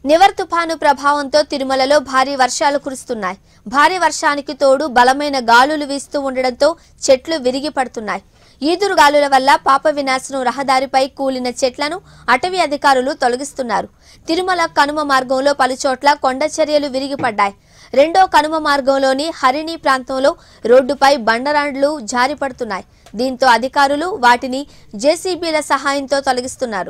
నివర్ తుఫాను ప్రభావంతో తిరుమలలో భారీ వర్షాలు కురుస్తున్నాయి భారీ వర్షానికి తోడు బలమైన గాలులు వీస్తూ ఉండడంతో చెట్లు విరిగి పడుతున్నాయి ఈదురు గాలుల వల్ల పాప వినాశనం రహదారిపై కూలిన చెట్లను అటవీ అధికారులు తొలగిస్తున్నారు తిరుమల కనుమ మార్గంలో పలుచోట్ల కొండ చర్యలు విరిగిపడ్డాయి రెండో కనుమ మార్గంలోని హరిణి ప్రాంతంలో రోడ్డుపై బండరాండ్లు జారిపడుతున్నాయి దీంతో అధికారులు వాటిని జేసీబీల సహాయంతో తొలగిస్తున్నారు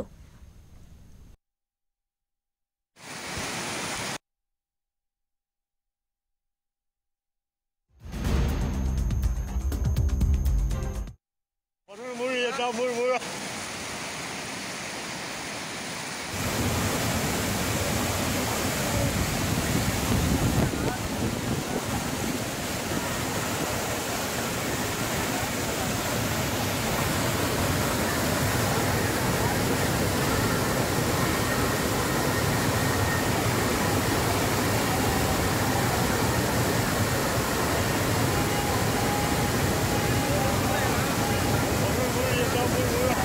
물, 물, 얘들아, 물, 물. 물, 물, 얘들아, 물, 물.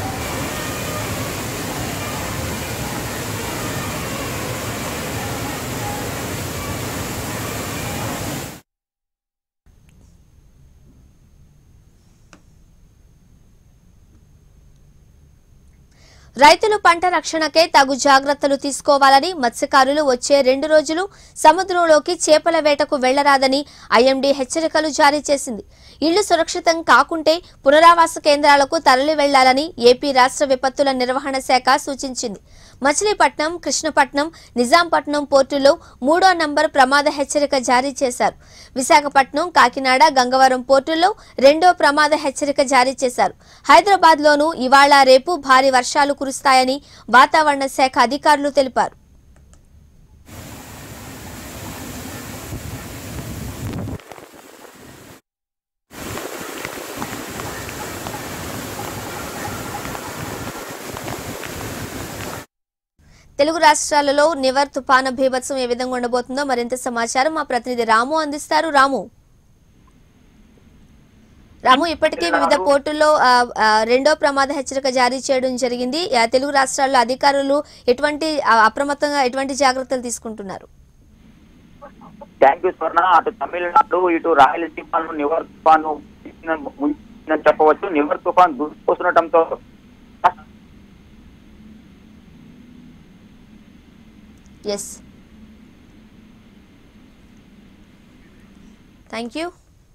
రైతులు పంట రక్షణకే తగు జాగ్రత్తలు తీసుకోవాలని మత్స్యకారులు వచ్చే రెండు రోజులు సముద్రంలోకి చేపల వేటకు వెళ్లరాదని ఐఎండీ హెచ్చరికలు జారీ చేసింది ఇళ్లు సురక్షితం కాకుంటే పునరావాస కేంద్రాలకు తరలి వెళ్లాలని ఏపీ రాష్ట్ర విపత్తుల నిర్వహణ శాఖ సూచించింది మచిలీపట్నం కృష్ణపట్నం నిజాంపట్నం పోర్టుల్లో మూడో నంబర్ ప్రమాద హెచ్చరిక జారీ చేశారు విశాఖపట్నం కాకినాడ గంగవరం పోర్టుల్లో రెండో ప్రమాద హెచ్చరిక జారీ చేశారు హైదరాబాద్ లోనూ ఇవాళ రేపు భారీ వర్షాలు కురుస్తాయని వాతావరణ శాఖ అధికారులు తెలిపారు తెలుగు రాష్ట్రాలలో నివర్ తుపాను బీభత్సం ఏ విధంగా ఉండబోతుందో మరింత సమాచారం మా ప్రతినిధి రాము అందిస్తారు రాము రాము ఇప్పటికే వివిధ పోర్టుల్లో ఆ, ఆ, రెండో ప్రమాద హెచ్చరిక జారీ చేయడం జరిగింది ఆ, తెలుగు రాష్ట్రాల్లో అధికారులు ఎటువంటి ఆ, అప్రమత్తంగా ఎటువంటి జాగ్రత్తలు తీసుకుంటున్నారు థ్యాంక్ యూ స్వర్ణ అటు తమిళనాడు ఇటు రాయలసీమను నివర్ తుఫాను ముంచిందని చెప్పవచ్చు నివర్ తుఫాన్ దూసుకొస్తుండటంతో ఎస్ థ్యాంక్ యూ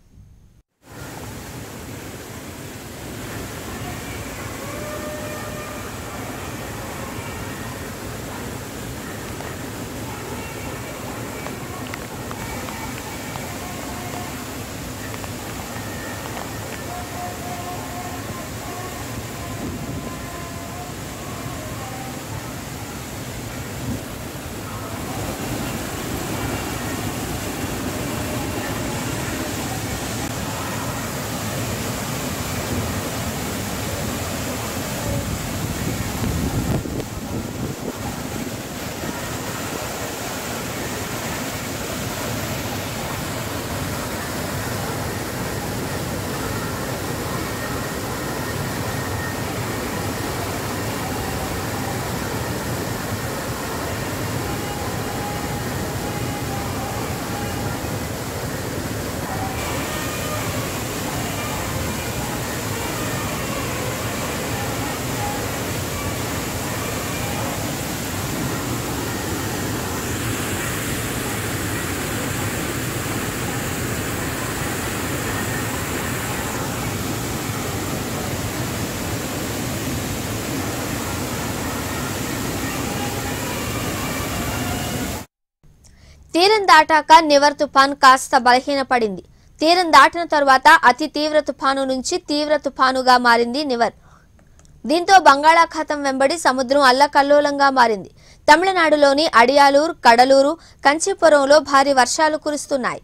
తీరం దాటాక నివర్ తుఫాన్ కాస్త బలహీనపడింది తీరం దాటిన తరువాత అతి తీవ్ర తుఫాను నుంచి తీవ్ర తుఫానుగా మారింది నివర్ దీంతో బంగాళాఖాతం వెంబడి సముద్రం అల్లకల్లోలంగా మారింది తమిళనాడులోని అడియాలూరు కడలూరు కంచీపురంలో భారీ వర్షాలు కురుస్తున్నాయి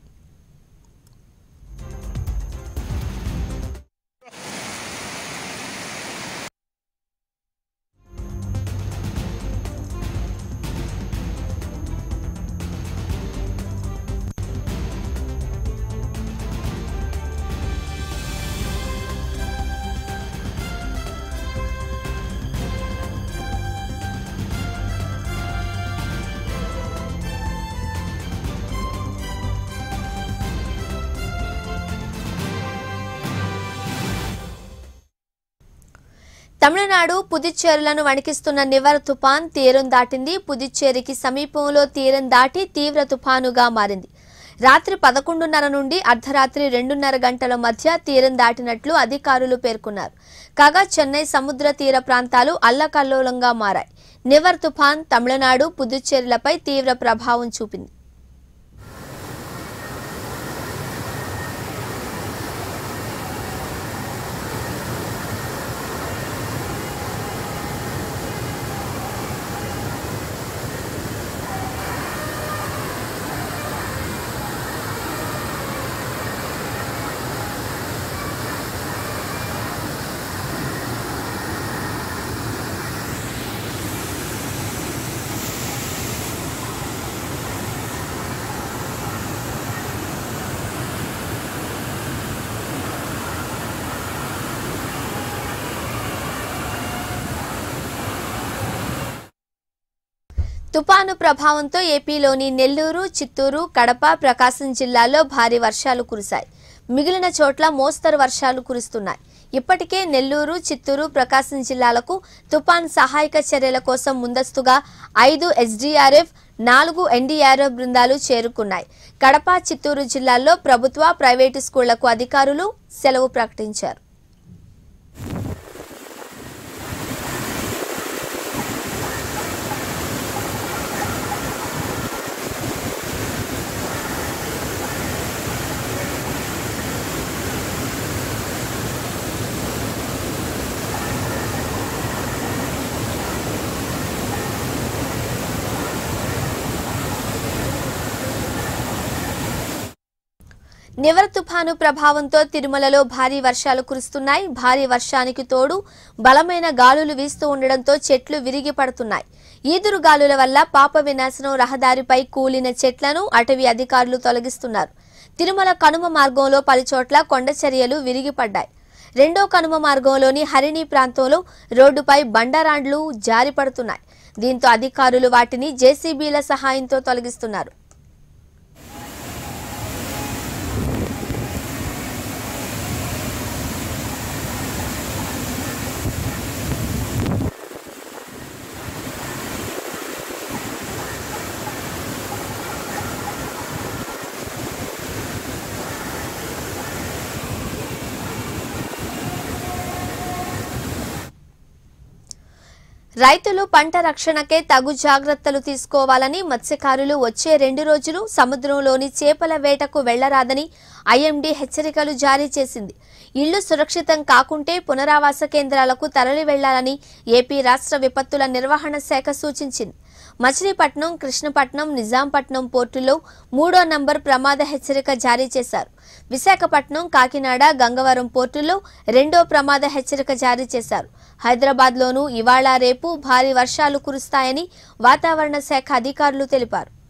తమిళనాడు పుదుచ్చేరులను వణికిస్తున్న నివర్ తుపాన్ తీరం దాటింది పుదుచ్చేరికి సమీపంలో తీరం దాటి తీవ్ర తుపానుగా మారింది రాత్రి పదకొండున్నర నుండి అర్ధరాత్రి రెండున్నర గంటల మధ్య తీరం దాటినట్లు అధికారులు పేర్కొన్నారు కాగా చెన్నై సముద్ర తీర ప్రాంతాలు అల్లకల్లోలంగా మారాయి నివర్ తుఫాన్ తమిళనాడు పుదుచ్చేరిలపై తీవ్ర ప్రభావం చూపింది తుపాను ప్రభావంతో ఏపీలోని నెల్లూరు చిత్తూరు కడప ప్రకాశం జిల్లాల్లో భారీ వర్షాలు కురిశాయి మిగిలిన చోట్ల మోస్తరు వర్షాలు కురుస్తున్నాయి ఇప్పటికే నెల్లూరు చిత్తూరు ప్రకాశం జిల్లాలకు తుపాన్ సహాయక చర్యల కోసం ముందస్తుగా ఐదు ఎస్డీఆర్ఎఫ్ నాలుగు ఎన్డీఆర్ఎఫ్ బృందాలు చేరుకున్నాయి కడప చిత్తూరు జిల్లాల్లో ప్రభుత్వ ప్రైవేటు స్కూళ్లకు అధికారులు సెలవు ప్రకటించారు నివర్ తుఫాను ప్రభావంతో తిరుమలలో భారీ వర్షాలు కురుస్తున్నాయి భారీ వర్షానికి తోడు బలమైన గాలులు వీస్తూ ఉండడంతో చెట్లు విరిగి పడుతున్నాయి ఈదురు గాలుల వల్ల పాప వినాశనం రహదారిపై కూలిన చెట్లను అటవీ అధికారులు తొలగిస్తున్నారు తిరుమల కనుమ మార్గంలో పలుచోట్ల కొండచర్యలు విరిగిపడ్డాయి రెండో కనుమ మార్గంలోని హరిణి ప్రాంతంలో రోడ్డుపై బండరాండ్లు జారిపడుతున్నాయి దీంతో అధికారులు వాటిని జేసీబీల సహాయంతో తొలగిస్తున్నారు రైతులు పంట రక్షణకే తగు జాగ్రత్తలు తీసుకోవాలని మత్స్యకారులు వచ్చే రెండు రోజులు సముద్రంలోని చేపల వేటకు వెళ్లరాదని ఐఎండీ హెచ్చరికలు జారీ చేసింది ఇళ్లు సురక్షితం కాకుంటే పునరావాస కేంద్రాలకు తరలి వెళ్లాలని ఏపీ రాష్ట్ర విపత్తుల నిర్వహణ శాఖ సూచించింది మచిలీపట్నం కృష్ణపట్నం నిజాంపట్నం పోర్టులో మూడో నంబర్ ప్రమాద హెచ్చరిక జారీ చేశారు విశాఖపట్నం కాకినాడ గంగవరం పోర్టుల్లో రెండో ప్రమాద హెచ్చరిక జారీ చేశారు హైదరాబాద్లోనూ ఇవాళ రేపు భారీ వర్షాలు కురుస్తాయని వాతావరణ శాఖ అధికారులు తెలిపారు